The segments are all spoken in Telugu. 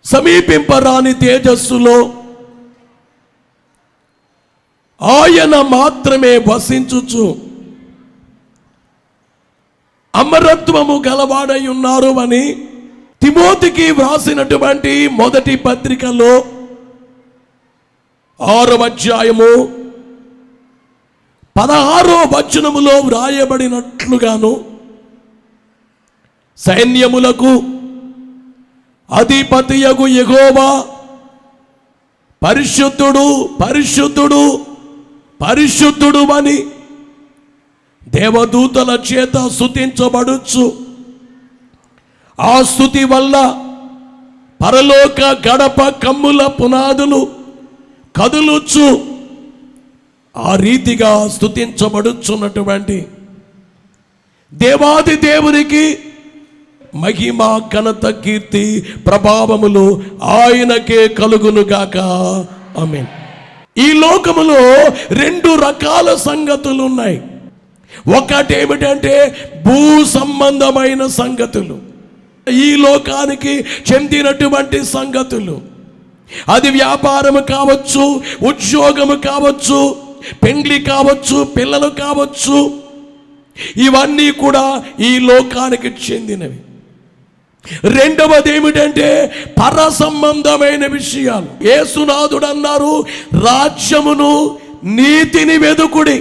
సమీపింపరాని తేజస్సులో ఆయన మాత్రమే వసించుచు అమరత్వము గలవాడై ఉన్నారు అని తిమోతికి వ్రాసినటువంటి మొదటి పత్రికలో ఆరవ అధ్యాయము పదహారో వచనములో వ్రాయబడినట్లుగాను సైన్యములకు అధిపతియగు యెహోవా పరిశుద్ధుడు పరిశుద్ధుడు పరిశుద్ధుడు అని దేవదూతల చేత స్తుతించబడుచు ఆ స్థుతి వల్ల పరలోక గడప కమ్ముల పునాదులు కదులుచు ఆ రీతిగా స్తుతించబడుచున్నటువంటి దేవాది దేవునికి మహిమ ఘనత కీర్తి ప్రభావములు ఆయనకే కలుగునుగాక ఆమె ఈ లోకములో రెండు రకాల సంగతులు ఉన్నాయి ఒకటి ఏమిటంటే భూ సంబంధమైన సంగతులు ఈ లోకానికి చెందినటువంటి సంగతులు అది వ్యాపారము కావచ్చు ఉద్యోగము కావచ్చు పెండ్లి కావచ్చు పిల్లలు కావచ్చు ఇవన్నీ కూడా ఈ లోకానికి చెందినవి రెండవది ఏమిటంటే పర సంబంధమైన విషయాలు ఏసునాథుడు అన్నారు రాజ్యమును నీతిని వెదుకుడి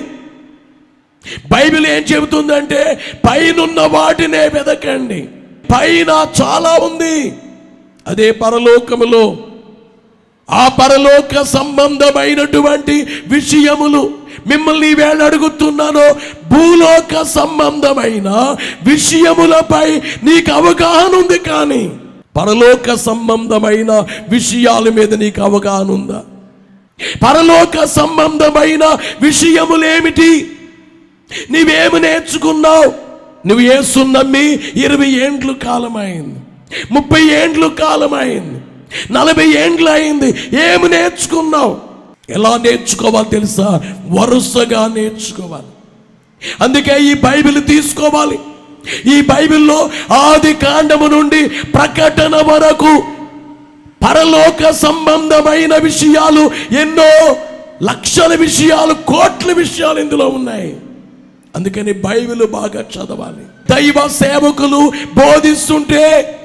బైబిల్ ఏం చెబుతుందంటే పైనున్న వాటినే వెదకండి పైన చాలా ఉంది అదే పరలోకములో ఆ పరలోక సంబంధమైనటువంటి విషయములు మిమ్మల్ని వేళ అడుగుతున్నాను భూలోక సంబంధమైన విషయములపై నీకు అవగాహన ఉంది కానీ పరలోక సంబంధమైన విషయాల మీద నీకు అవగాహన ఉందా పరలోక సంబంధమైన విషయములేమిటి నీవేమి నేర్చుకున్నావు నువ్వు యేసు నమ్మి ఇరవై ఏండ్లు కాలమైంది ముప్పై ఏండ్లు కాలమైంది నలభై ఏండ్లు అయింది ఏమి నేర్చుకున్నావు ఎలా నేర్చుకోవాలి తెలుసా వరుసగా నేర్చుకోవాలి అందుకే ఈ బైబిల్ తీసుకోవాలి ఈ బైబిల్లో ఆది కాండము నుండి ప్రకటన వరకు పరలోక సంబంధమైన విషయాలు ఎన్నో లక్షల విషయాలు కోట్ల విషయాలు ఇందులో ఉన్నాయి అందుకని బైబిల్ బాగా చదవాలి దైవ సేవకులు బోధిస్తుంటే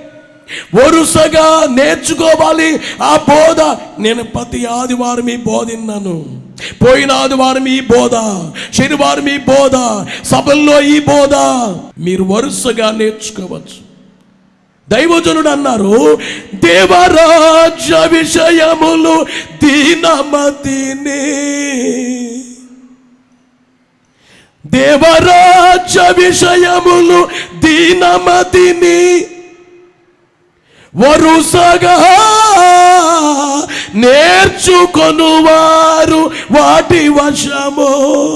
వరుసగా నేర్చుకోవాలి ఆ బోధ నేను ప్రతి ఆదివారం ఈ బోధిన్నాను పోయిన ఆదివారం ఈ బోధ శనివారం ఈ బోధ సభల్లో ఈ బోధ మీరు వరుసగా నేర్చుకోవచ్చు దైవజనుడు అన్నారు దేవరాజ్య విషయములు దీనమతిని దేవరాజ్య విషయములు దీనమతిని వరుసగా నేర్చుకొనువారు వాటి వశము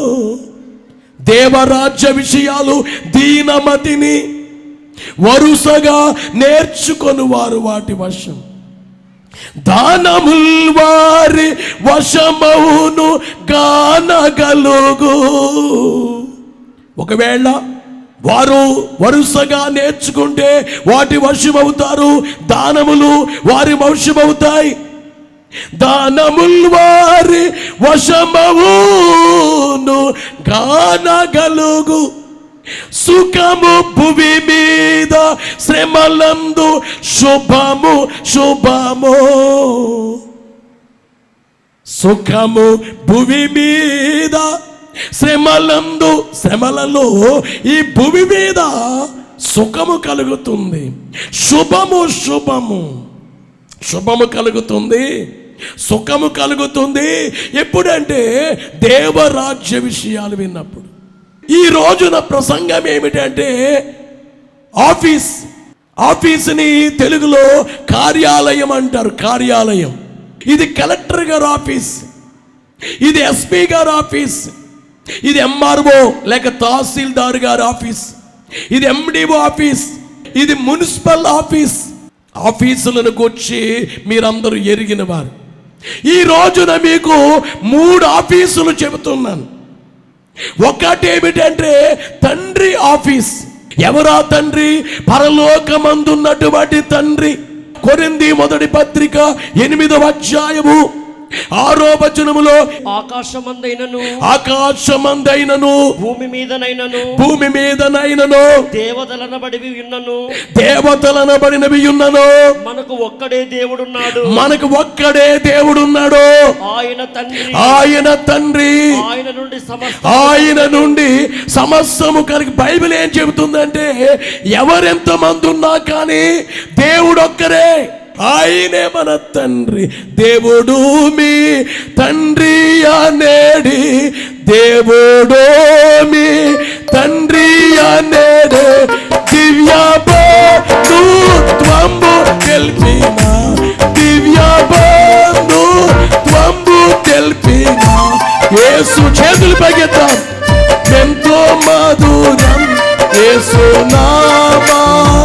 దేవరాజ్య విషయాలు దీనమతిని వరుసగా నేర్చుకొనువారు వాటి వశం దానముల్ వారి వశమవును గానగలుగు ఒకవేళ వారు వరుసగా నేర్చుకుంటే వాటి వశమవుతారు దానములు వారి వశమవుతాయి దానముల్ వారి వశమవును గానగలుగు సుఖము భువి మీద శ్రమలందు శుభము శుభము సుఖము భువి మీద శ్రమలందు శ్రమలలో ఈ భూమి మీద సుఖము కలుగుతుంది శుభము శుభము శుభము కలుగుతుంది సుఖము కలుగుతుంది ఎప్పుడంటే దేవరాజ్య విషయాలు విన్నప్పుడు ఈ రోజున ప్రసంగం ఏమిటంటే ఆఫీస్ ఆఫీస్ని తెలుగులో కార్యాలయం అంటారు కార్యాలయం ఇది కలెక్టర్ గారి ఆఫీస్ ఇది ఎస్పీ గారి ఆఫీస్ ఇది ఎంఆర్ఓ లేక తహసీల్దార్ గారి ఆఫీస్ ఇది ఎండిఓ ఆఫీస్ ఇది మున్సిపల్ ఆఫీస్ ఆఫీసులను కూర్చి మీరందరూ ఎరిగిన వారు ఈ రోజున మీకు మూడు ఆఫీసులు చెబుతున్నాను ఒకటి ఏమిటంటే తండ్రి ఆఫీస్ ఎవరా తండ్రి పరలోకమందున్నటువంటి తండ్రి కొరింది మొదటి పత్రిక ఎనిమిదవ అధ్యాయము ఆరో వచనములో ఆకాశమందైనను ఆకాశమందైనను భూమి మీదనైనను భూమి మీదనైనను దేవతలనబడివి ఉన్నను దేవతలనబడినవి ఉన్నను మనకు ఒక్కడే దేవుడున్నాడు మనకు ఒక్కడే దేవుడున్నాడు ఆయన తండ్రి ఆయన తండ్రి ఆయన నుండి సమస్త ఆయన నుండి సమస్తము కలిగి బైబిల్ ఏం చెబుతుందంటే ఎవరెంత మంది ఉన్నా కానీ దేవుడు ఒక్కరే ఆయనే మన తండ్రి దేవుడు మీ తండ్రి అనేడి దేవుడు మీ తండ్రి అనేడి దివ్య బంధుత్వంబు తెలిపిన దివ్య బంధుత్వంబు తెలిపిన యేసు చేతులు పగెత్తాం ఎంతో మధురం యేసు నామా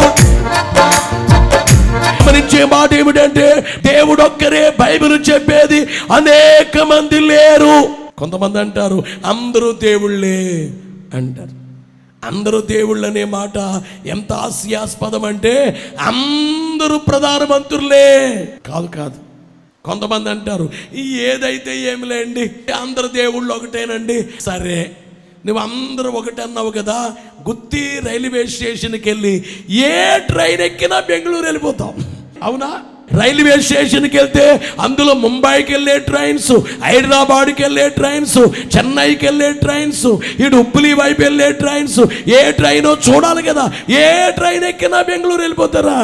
గమనించే మాట ఏమిటంటే దేవుడు ఒక్కరే బైబిల్ చెప్పేది అనేక మంది లేరు కొంతమంది అంటారు అందరూ దేవుళ్ళే అంటారు అందరూ దేవుళ్ళు అనే మాట ఎంత హాస్యాస్పదం అంటే అందరూ ప్రధానమంత్రులే కాదు కాదు కొంతమంది అంటారు "ఈ ఏదైతే ఏమి లేండి అందరు దేవుళ్ళు ఒకటేనండి సరే నువ్వు అందరూ ఒకటి అన్నావు కదా గుత్తి రైల్వే స్టేషన్కి వెళ్ళి ఏ ట్రైన్ ఎక్కినా బెంగళూరు వెళ్ళిపోతాం అవునా రైల్వే స్టేషన్కి వెళ్తే అందులో ముంబైకి వెళ్ళే ట్రైన్స్ హైదరాబాద్కి వెళ్ళే ట్రైన్స్ చెన్నైకి వెళ్ళే ట్రైన్స్ ఇటు ఉబ్బులి వైపు వెళ్ళే ట్రైన్స్ ఏ ట్రైనో చూడాలి కదా ఏ ట్రైన్ ఎక్కినా బెంగళూరు వెళ్ళిపోతారా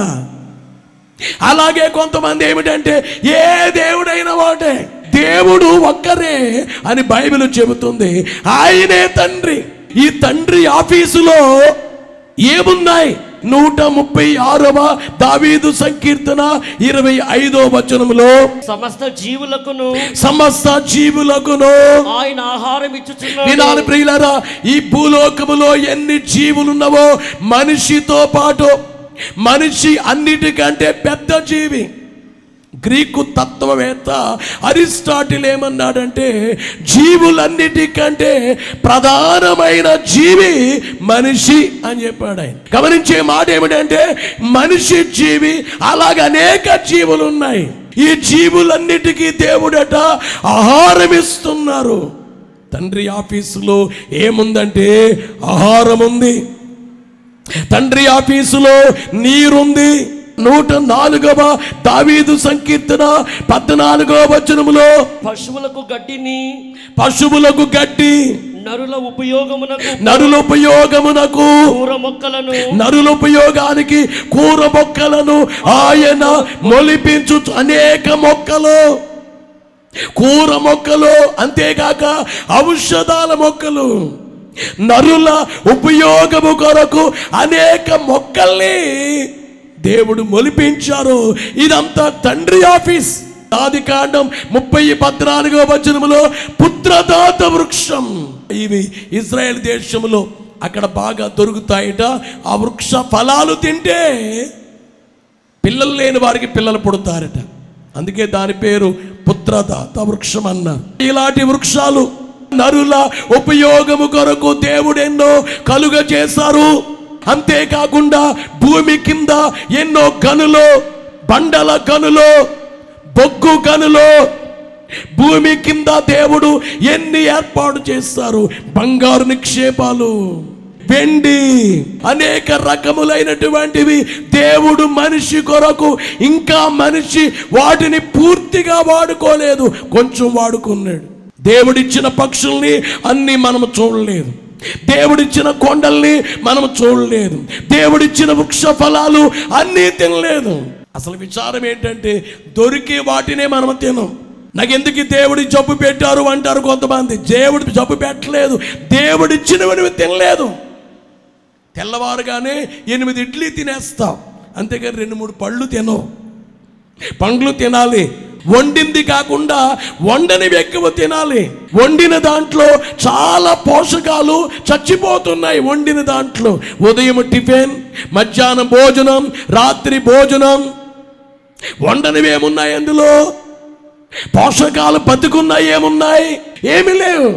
అలాగే కొంతమంది ఏమిటంటే ఏ దేవుడైనా ఒకటే దేవుడు ఒక్కరే అని బైబిల్ చెబుతుంది ఆయనే తండ్రి ఈ తండ్రి ఆఫీసులో ఏమున్నాయి నూట ముప్పై ఆరవ దావీదు సంకీర్తన ఇరవై ఐదో వచనములో సమస్త జీవులకును సమస్త జీవులకును ఆయన ఆహారం ఇచ్చుచున్నాడు వినాలి ప్రియులరా ఈ భూలోకములో ఎన్ని జీవులున్నవో మనిషితో పాటు మనిషి అన్నిటికంటే పెద్ద జీవి గ్రీకు తత్వవేత్త అరిస్టాటిల్ ఏమన్నాడంటే జీవులన్నిటికంటే ప్రధానమైన జీవి మనిషి అని చెప్పాడు ఆయన గమనించే మాట ఏమిటంటే మనిషి జీవి అలాగ అనేక జీవులు ఉన్నాయి ఈ జీవులన్నిటికీ దేవుడట ఆహారం ఇస్తున్నారు తండ్రి ఆఫీసులో ఏముందంటే ఆహారం ఉంది తండ్రి ఆఫీసులో నీరుంది నూట నాలుగవ దావీదు సంకీర్తన పద్నాలుగవ వచనములో పశువులకు గడ్డిని పశువులకు గడ్డి నరుల ఉపయోగమునకు నరుల ఉపయోగమునకు కూర మొక్కలను నరుల ఉపయోగానికి కూర మొక్కలను ఆయన మొలిపించు అనేక మొక్కలు కూర మొక్కలు అంతేకాక ఔషధాల మొక్కలు నరుల ఉపయోగము కొరకు అనేక మొక్కల్ని దేవుడు మొలిపించారు ఇదంతా తండ్రి ఆఫీస్ ఆది కాండం ముప్పై పద్నాలుగో వచనములో పుత్రదాత వృక్షం ఇవి ఇజ్రాయెల్ దేశంలో అక్కడ బాగా దొరుకుతాయట ఆ వృక్ష ఫలాలు తింటే పిల్లలు లేని వారికి పిల్లలు పుడతారట అందుకే దాని పేరు పుత్రదాత వృక్షం అన్నారు ఇలాంటి వృక్షాలు నరుల ఉపయోగము కొరకు దేవుడు ఎన్నో కలుగ చేశారు అంతేకాకుండా భూమి కింద ఎన్నో గనులు బండల గనులు బొగ్గు గనులు భూమి కింద దేవుడు ఎన్ని ఏర్పాటు చేస్తారు బంగారు నిక్షేపాలు వెండి అనేక రకములైనటువంటివి దేవుడు మనిషి కొరకు ఇంకా మనిషి వాటిని పూర్తిగా వాడుకోలేదు కొంచెం వాడుకున్నాడు దేవుడిచ్చిన పక్షుల్ని అన్ని మనము చూడలేదు దేవుడిచ్చిన కొండల్ని మనము చూడలేదు దేవుడిచ్చిన వృక్ష ఫలాలు అన్నీ తినలేదు అసలు విచారం ఏంటంటే దొరికే వాటినే మనం తినం నాకెందుకు ఈ దేవుడి జబ్బు పెట్టారు అంటారు కొంతమంది దేవుడు జబ్బు పెట్టలేదు దేవుడిచ్చినవి తినలేదు తెల్లవారుగానే ఎనిమిది ఇడ్లీ తినేస్తాం అంతేగాని రెండు మూడు పళ్ళు తినవు పండ్లు తినాలి వండింది కాకుండా వండనివి ఎక్కువ తినాలి వండిన దాంట్లో చాలా పోషకాలు చచ్చిపోతున్నాయి వండిన దాంట్లో ఉదయం టిఫిన్ మధ్యాహ్నం భోజనం రాత్రి భోజనం వండనివి ఏమున్నాయి అందులో పోషకాలు బతుకున్నాయి ఏమున్నాయి ఏమి లేవు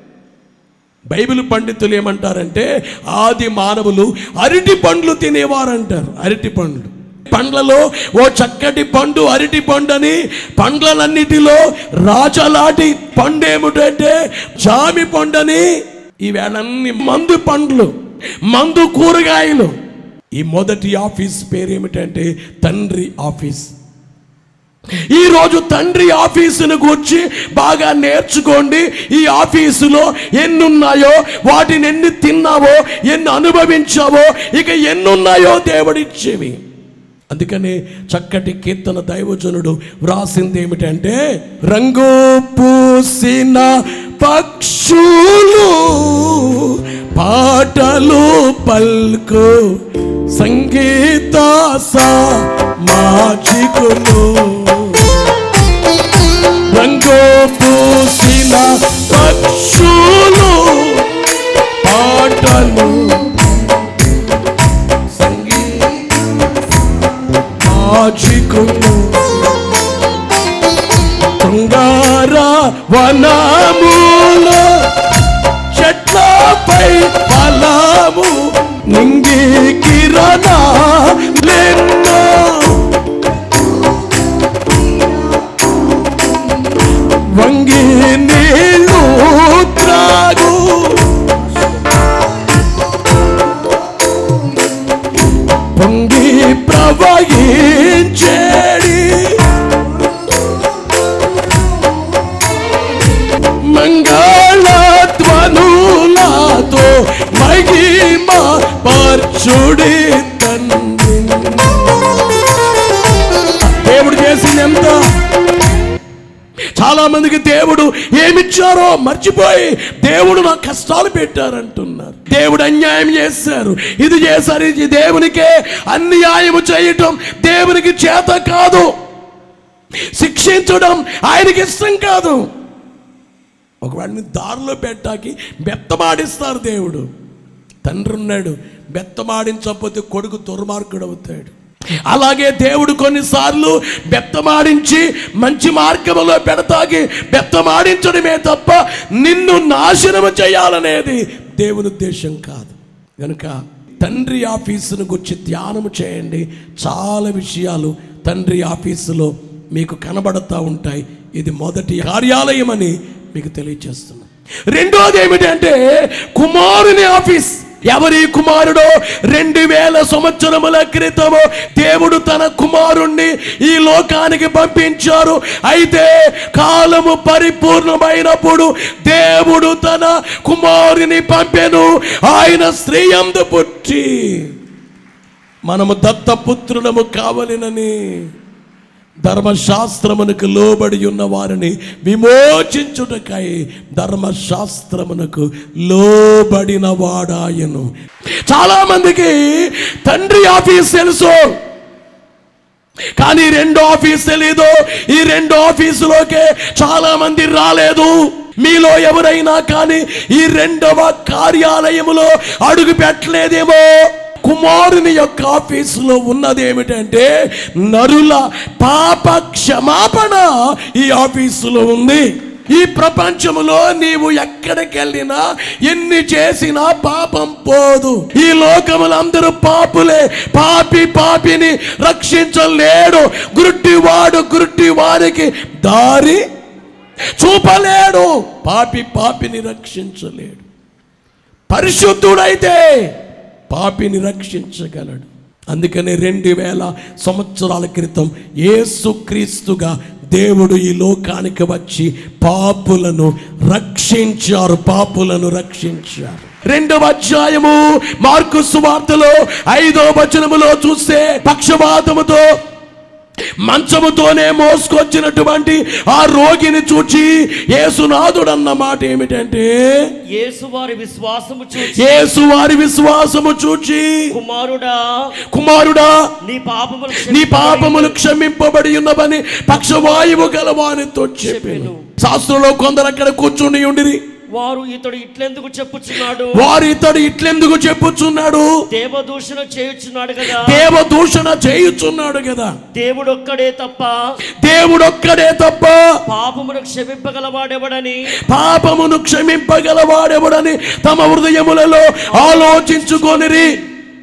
బైబిల్ పండితులు ఏమంటారంటే ఆది మానవులు అరటి పండ్లు తినేవారంటారు అరటి పండ్లు పండ్లలో ఓ చక్కటి పండు అరటి పండు అని పండ్లన్నిటిలో రాజలాటి పండు ఏమిటంటే జామి పండని ఈవేళన్ని మందు పండ్లు మందు కూరగాయలు ఈ మొదటి ఆఫీస్ పేరు ఏమిటంటే తండ్రి ఆఫీస్ ఈ రోజు తండ్రి ఆఫీసును కూర్చి బాగా నేర్చుకోండి ఈ ఆఫీసులో ఎన్ని ఉన్నాయో వాటిని ఎన్ని తిన్నావో ఎన్ని అనుభవించావో ఇక ఎన్ని ఉన్నాయో దేవుడిచ్చేవి అందుకని చక్కటి కీర్తన దైవజనుడు వ్రాసింది ఏమిటంటే రంగు పూసిన పక్షులు పాటలు పల్కు సంగీత మాజికులు రంగు పూసిన పక్షులు పాటలు మాజికులు శృంగార వనములో చెట్లపై ఫలము నింగి కిరణాలెన్నో వంగి నీళ్ళు త్రాగు పొంగి ప్రవహించేడి మంగళధ్వనులతో మహిమ పరచుడి తండ్రి దేవుడు చేసింది ఎంత చాలా మందికి దేవుడు ఏమిచ్చారో మర్చిపోయి దేవుడు నా కష్టాలు పెట్టారంటున్నారు దేవుడు అన్యాయం చేశారు ఇది చేశారు ఇది దేవునికే అన్యాయము చేయటం దేవునికి చేత కాదు శిక్షించడం ఆయనకి ఇష్టం కాదు ఒకవాడిని దారిలో పెట్టాకి బెత్తమాడిస్తారు దేవుడు తండ్రి ఉన్నాడు బెత్తమాడించకపోతే కొడుకు దుర్మార్గుడు అవుతాడు అలాగే దేవుడు కొన్నిసార్లు బెత్తమాడించి మంచి మార్గంలో పెడతాకి బెత్తమాడించడమే తప్ప నిన్ను నాశనము చేయాలనేది దేవుని ఉద్దేశం కాదు కనుక తండ్రి ఆఫీసును గురించి ధ్యానము చేయండి చాలా విషయాలు తండ్రి ఆఫీసులో మీకు కనబడతా ఉంటాయి ఇది మొదటి కార్యాలయం అని మీకు తెలియజేస్తున్నా రెండోది ఏమిటంటే కుమారుని ఆఫీస్ ఎవరి కుమారుడో రెండు వేల సంవత్సరముల క్రితము దేవుడు తన కుమారుణ్ణి ఈ లోకానికి పంపించారు అయితే కాలము పరిపూర్ణమైనప్పుడు దేవుడు తన కుమారుని పంపెను ఆయన స్త్రీ అందు పుట్టి మనము దత్తపుత్రులము కావలెనని ధర్మశాస్త్రమునకు లోబడి ఉన్న వారిని విమోచించుటకై ధర్మశాస్త్రమునకు లోబడిన వాడాయను చాలా మందికి తండ్రి ఆఫీస్ తెలుసు కానీ రెండో ఆఫీస్ తెలీదు ఈ రెండో ఆఫీసులోకే చాలా మంది రాలేదు మీలో ఎవరైనా కానీ ఈ రెండవ కార్యాలయములో అడుగు పెట్టలేదేమో కుమారుని యొక్క ఆఫీసులో ఉన్నది ఏమిటంటే నరుల పాప క్షమాపణ ఈ ఆఫీసులో ఉంది ఈ ప్రపంచములో నీవు ఎక్కడికి వెళ్ళినా ఎన్ని చేసినా పాపం పోదు ఈ లోకములు అందరూ పాపులే పాపి పాపిని రక్షించలేడు గురుట్టివాడు గురుట్టి వారికి దారి చూపలేడు పాపి పాపిని రక్షించలేడు పరిశుద్ధుడైతే పాపిని రక్షించగలడు అందుకని రెండు వేల సంవత్సరాల క్రితం యేసుక్రీస్తుగా దేవుడు ఈ లోకానికి వచ్చి పాపులను రక్షించారు పాపులను రక్షించారు రెండవ అధ్యాయము మార్కు సువార్తలో ఐదో వచనములో చూస్తే పక్షపాతముతో మంచముతోనే మోసుకొచ్చినటువంటి ఆ రోగిని చూచి యేసునాథుడు అన్న మాట ఏమిటంటే యేసు వారి విశ్వాసము చూచి యేసు వారి విశ్వాసము చూచి కుమారుడా కుమారుడా నీ పాపములు నీ పాపములు క్షమింపబడి ఉన్నవని పక్షవాయువు గలవానితో చెప్పాను శాస్త్రంలో కొందరు అక్కడ కూర్చుని ఉండిరి వారు ఇతడు ఇట్లెందుకు చెప్పుచున్నాడు వారు ఇతడు ఇట్లెందుకు చెప్పుచున్నాడు దేవదూషణ చేయుచున్నాడు కదా దేవదూషణ చేయుచున్నాడు కదా దేవుడొక్కడే తప్ప దేవుడొక్కడే తప్ప పాపమును క్షమింపగలవాడెవడని పాపమును క్షమింపగలవాడెవడని తమ హృదయములలో ఆలోచించుకొనిరి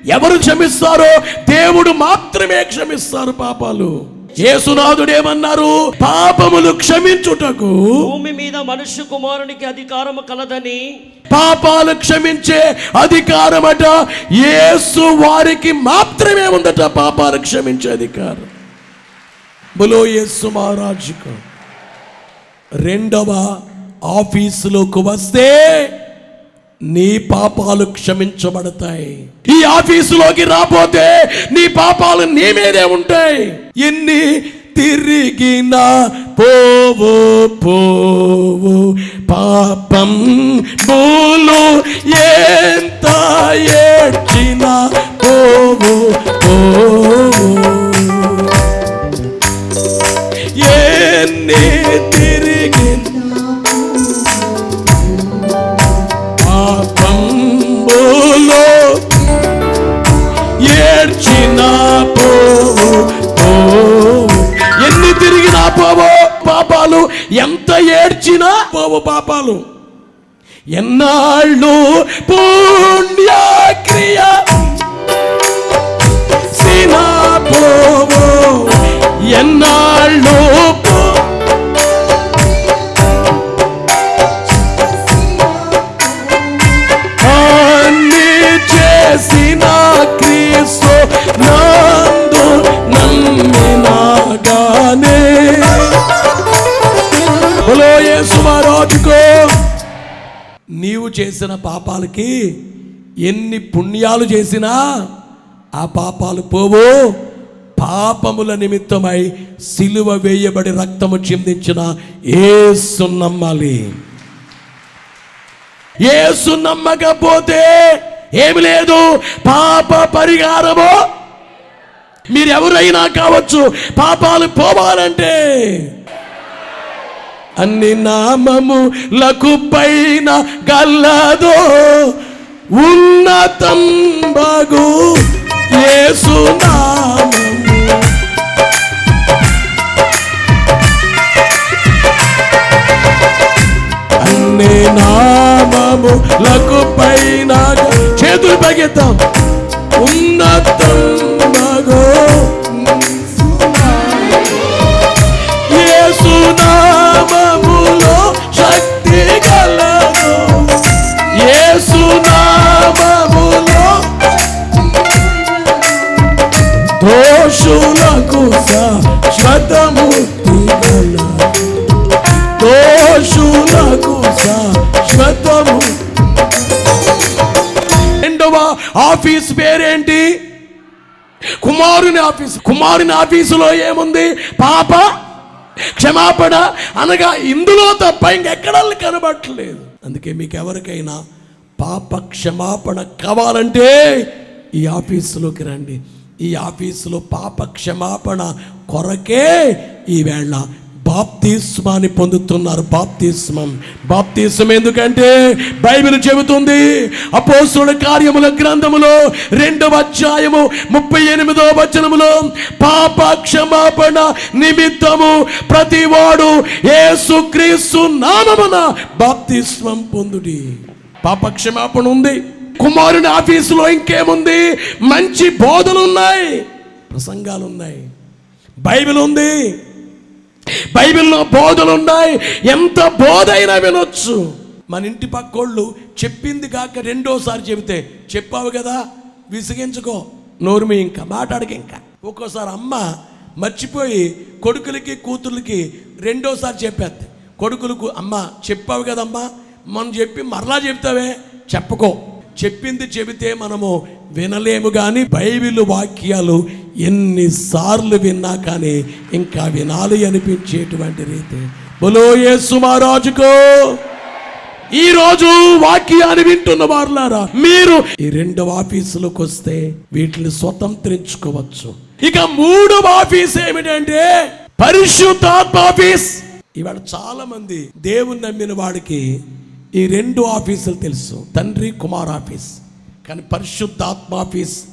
ఎవరు క్షమిస్తారో దేవుడు మాత్రమే క్షమిస్తారు పాపాలు యేసునాథుడు ఏమన్నారు పాపములు క్షమించుటకు భూమి మీద మనుష్య కుమారునికి అధికారము కలదని పాపాలు క్షమించే అధికారమట యేసు వారికి మాత్రమే ఉందట పాపాలు క్షమించే అధికారం బులో యేసు మహారాజుకు రెండవ ఆఫీసులోకి వస్తే నీ పాపాలు క్షమించబడతాయి ఈ ఆఫీసులోకి రాపోతే నీ పాపాలు నీ మీదే ఉంటాయి ఎన్ని తిరిగినా పోవు పోవు పాపం బోలు ఎంత ఏడ్చినా పోవు పోవు ఎన్ని తిరిగినా పాపంబులో ఏడ్చిన పోవు పోవు ఎన్ని తిరిగినా పోవు పాపాలు ఎంత ఏడ్చినా పోవు పాపాలు ఎన్నాళ్ళు పుణ్యక్రియ సినా పోవు ఎన్నాళ్ళు పో- అన్ని చేసిన క్రీస్తు నందు నమ్మినాగానే బలో యేసు మహారాజుకో నీవు చేసిన పాపాలకి ఎన్ని పుణ్యాలు చేసినా ఆ పాపాలు పోవు పాపముల నిమిత్తమై సిలువ వేయబడి రక్తము చిందించిన ఏసు నమ్మాలి యేసు నమ్మకపోతే ఏమి లేదు పాప పరిహారము మీరు ఎవరైనా కావచ్చు పాపాలు పోవాలంటే అన్ని నామములకు పైన గల్లదో ఉన్నతం బగు యేసు నామము అన్ని నామములకు పైన చేతులు పగెత్తాం ఉన్నతం బగు యేసు నామములో శక్తి గలదు యేసు నామములో దోషులకు శాశ్వతముక్తి గల దోషులకు శాశ్వతము రెండవ ఆఫీస్ పేరేంటి కుమారుని ఆఫీసు కుమారుని ఆఫీసులో ఏముంది పాప క్షమాపణ అనగా ఇందులో తప్ప ఇంకెక్కడ కనబడట్లేదు అందుకే మీకు ఎవరికైనా పాప క్షమాపణ కావాలంటే ఈ ఆఫీసులోకి రండి ఈ ఆఫీసులో పాప క్షమాపణ కొరకే ఈవేళ బాప్తిస్మాని పొందుతున్నారు బాప్తిస్మం బాప్తిస్మం ఎందుకంటే బైబిల్ చెబుతుంది అపోస్తుల కార్యముల గ్రంథములో రెండవ అధ్యాయము ముప్పై ఎనిమిదో వచనములో పాప క్షమాపణ నిమిత్తము ప్రతివాడు యేసుక్రీస్తు నామమున బాప్తిస్మం పొందుడి పాప క్షమాపణ ఉంది కుమారుని ఆఫీసులో ఇంకేముంది మంచి బోధలు ఉన్నాయి ప్రసంగాలు ఉన్నాయి బైబిల్ ఉంది బైబిల్లో బోధలు ఉన్నాయి ఎంత బోధ అయినా వినొచ్చు మన ఇంటి పక్కోళ్ళు చెప్పింది కాక రెండోసారి చెబితే చెప్పావు కదా విసిగించుకో నోరు మీ ఇంకా మాట్లాడక ఇంకా ఒక్కోసారి అమ్మ మర్చిపోయి కొడుకులకి కూతుర్లకి రెండోసారి చెప్పేది కొడుకులకు అమ్మ చెప్పావు కదమ్మా మనం చెప్పి మరలా చెప్తావే చెప్పుకో చెప్పింది చెబితే మనము వినలేము కానీ బైబిల్ వాక్యాలు ఎన్నిసార్లు విన్నా కానీ ఇంకా వినాలి అనిపించేటువంటి రీతి బులో యేసు మహారాజుకో ఈ రోజు వాక్యాన్ని వింటున్న వారులారా మీరు ఈ రెండవ ఆఫీసులోకి వస్తే వీటిని స్వతంత్రించుకోవచ్చు ఇక మూడవ ఆఫీస్ ఏమిటంటే పరిశుద్ధాత్మ ఆఫీస్ ఇవాళ చాలా మంది దేవుని నమ్మిన వాడికి ఈ రెండు ఆఫీసులు తెలుసు తండ్రి కుమార్ ఆఫీస్ కానీ పరిశుద్ధాత్మ ఆఫీస్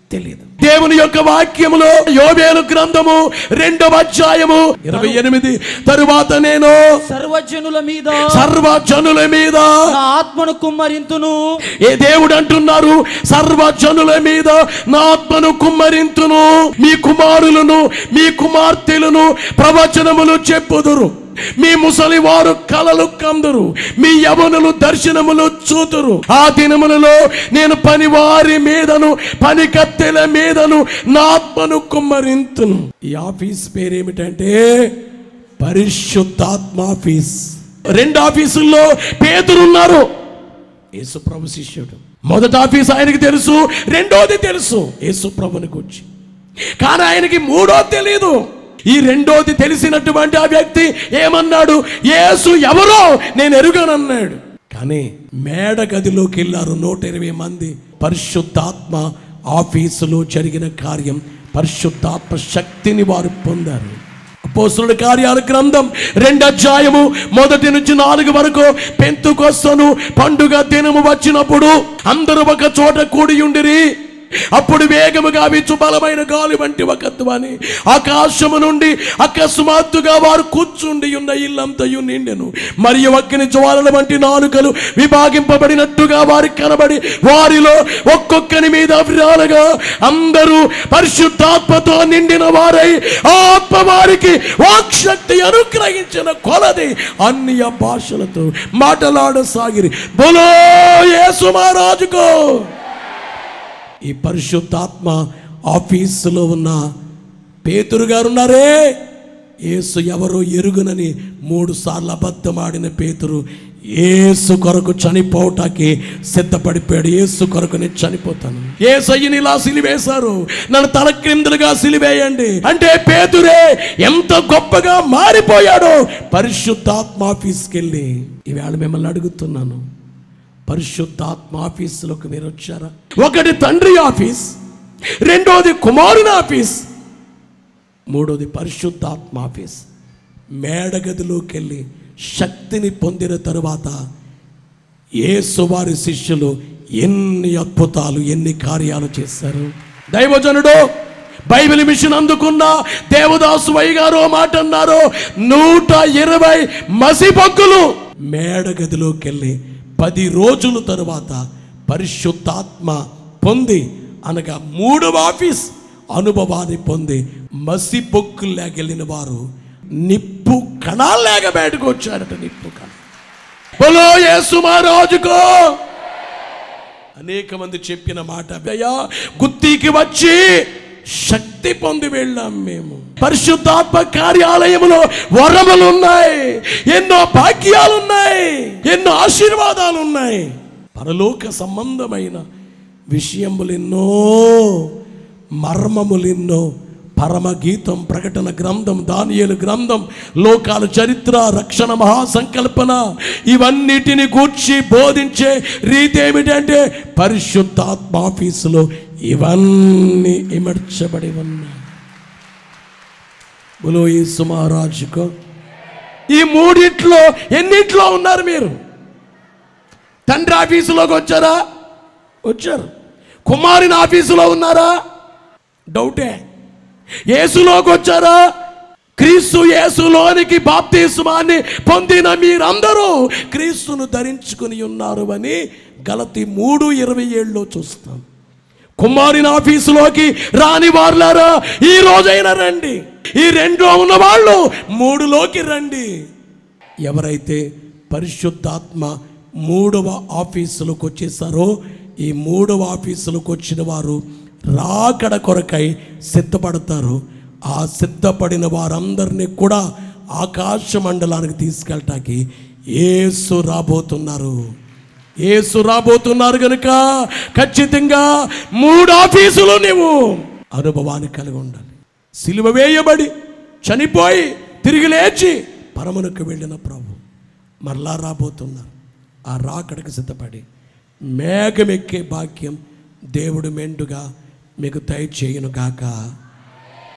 తెలియదు దేవుని యొక్క వాక్యములో యోబేలు గ్రంథము రెండవ అధ్యాయము ఇరవై ఎనిమిది తరువాత నేను సర్వజనుల మీద సర్వ జనుల మీద నా ఆత్మను కుమ్మరింతును ఏ దేవుడు అంటున్నారు సర్వ జనుల మీద నా ఆత్మను కుమ్మరింతును మీ కుమారులను మీ కుమార్తెలను ప్రవచనములు చెప్పుదురు మీ ముసలి వారు కలలు కందురు మీ యవనులు దర్శనములు చూతురు ఆ దినములలో నేను పని వారి మీదను పని కత్తెల మీదను నా ఆత్మను కుమ్మరింతును ఈ ఆఫీస్ పేరేమిటంటే పరిశుద్ధాత్మ ఆఫీస్ రెండు ఆఫీసుల్లో పేదరున్నారు యేసు ప్రభు శిష్యుడు మొదటి ఆఫీస్ ఆయనకి తెలుసు రెండోది తెలుసు యేసు ప్రభుని గురించి కానీ ఆయనకి మూడో తెలియదు ఈ రెండోది తెలిసినటువంటి ఆ వ్యక్తి ఏమన్నాడు యేసు ఎవరో నేను ఎరుగనన్నాడు కానీ మేడ గదిలోకి వెళ్ళారు నూట ఇరవై మంది పరిశుద్ధాత్మ ఆఫీసులో జరిగిన కార్యం పరిశుద్ధాత్మ శక్తిని వారు పొందారు అపోస్తుల కార్యాల గ్రంథం రెండు అధ్యాయము మొదటి నుంచి నాలుగు వరకు పెంతుకొస్తను పండుగ దినము వచ్చినప్పుడు అందరూ ఒక చోట కూడి ఉండిరి అప్పుడు వేగముగా వీచు బలమైన గాలి వంటి ఒక ధ్వని ఆకాశము నుండి అకస్మాత్తుగా వారు కూర్చుండి ఉన్న ఇల్లంతయు నిండెను మరియు అగ్ని జ్వాలల వంటి నాలుకలు విభాగింపబడినట్టుగా వారికి కనబడి వారిలో ఒక్కొక్కని మీద విరాలగా అందరూ పరిశుద్ధాత్మతో నిండిన వారై ఆ ఆత్మ వారికి వాక్శక్తి అనుగ్రహించిన కొలది అన్య భాషలతో మాటలాడసాగిరి బోలో యేసు మహారాజుకో ఈ పరిశుద్ధాత్మ ఆఫీసులో ఉన్న పేతురు గారు ఉన్నారే యేసు ఎవరో ఎరుగునని మూడు సార్లు అబద్ధమాడిన పేతురు ఏసు కొరకు చనిపోవటానికి సిద్ధపడిపోయాడు ఏసు కొరకు నేను చనిపోతాను ఏ సయ్యని ఇలా సిలివేశారు నన్ను తల క్రిందులుగా సిలివేయండి అంటే పేతురే ఎంత గొప్పగా మారిపోయాడో పరిశుద్ధాత్మ ఆఫీస్కి వెళ్ళి ఈవేళ మిమ్మల్ని అడుగుతున్నాను పరిశుద్ధాత్మ ఆఫీసులోకి మీరు వచ్చారా ఒకటి తండ్రి ఆఫీస్ రెండోది కుమారుని ఆఫీస్ మూడోది పరిశుద్ధాత్మ ఆఫీస్ మేడగదిలోకి వెళ్ళి శక్తిని పొందిన తరువాత యేసు వారి శిష్యులు ఎన్ని అద్భుతాలు ఎన్ని కార్యాలు చేశారు దైవజనుడు బైబిల్ మిషన్ అందుకున్న దేవదాసు వై గారు ఓ మాట అన్నారు నూట ఇరవై మసిపొక్కులు మేడగదిలోకి వెళ్ళి పది రోజుల తరువాత పరిశుద్ధాత్మ పొంది అనగా మూడవ ఆఫీస్ అనుభవాన్ని పొంది మసి పొక్కులేకెళ్ళిన వారు నిప్పు కణాల్లాగ బయటకు వచ్చారట నిప్పు కణాలు బలో యేసు మహారాజుకో అనేక మంది చెప్పిన మాట అయ్యా గుత్తికి వచ్చి శక్తి పొంది వెళ్ళాం మేము పరిశుద్ధాత్మ కార్యాలయంలో వరములు ఉన్నాయి ఎన్నో భాగ్యాలు ఉన్నాయి ఎన్నో ఆశీర్వాదాలు ఉన్నాయి పరలోక సంబంధమైన విషయములెన్నో మర్మములెన్నో పరమగీతం ప్రకటన గ్రంథం దానియేలు గ్రంథం లోకాల చరిత్ర రక్షణ మహాసంకల్పన ఇవన్నిటిని గూర్చి బోధించే రీతి ఏమిటంటే పరిశుద్ధాత్మ ఆఫీసులో ఇవన్నీ ఇమర్చబడి ఉన్నాయి బులో ఈ సుమారాజుకో ఈ మూడిట్లో ఎన్నిట్లో ఉన్నారు మీరు తండ్రి ఆఫీసులోకి వచ్చారా వచ్చారు కుమారుని ఆఫీసులో ఉన్నారా డౌటే యేసులోకి వచ్చారా క్రీస్తు యేసులోనికి బాప్తిస్మాన్ని పొందిన మీరందరూ క్రీస్తును ధరించుకుని ఉన్నారు అని గలతి మూడు ఇరవై ఏడులో చూస్తాం కుమారుని ఆఫీసులోకి రాని వారులారా ఈ రోజైనా రండి ఈ రెండులో ఉన్న వాళ్ళు మూడులోకి రండి ఎవరైతే పరిశుద్ధాత్మ మూడవ ఆఫీసులోకి వచ్చేసారో ఈ మూడవ ఆఫీసులోకి వచ్చిన వారు రాకడ కొరకై సిద్ధపడతారు ఆ సిద్ధపడిన వారందరినీ కూడా ఆకాశ మండలానికి తీసుకెళ్ళటానికి ఏసు రాబోతున్నారు ఏసు రాబోతున్నారు కనుక ఖచ్చితంగా మూడు ఆఫీసులు నీవు అనుభవాన్ని కలిగి ఉండాలి సిలువ వేయబడి చనిపోయి తిరిగి లేచి పరమునకు వెళ్ళిన ప్రభు మరలా రాబోతున్నారు ఆ రాకడకు సిద్ధపడి మేఘమెక్కే భాగ్యం దేవుడు మెండుగా మీకు దయచేయును గాక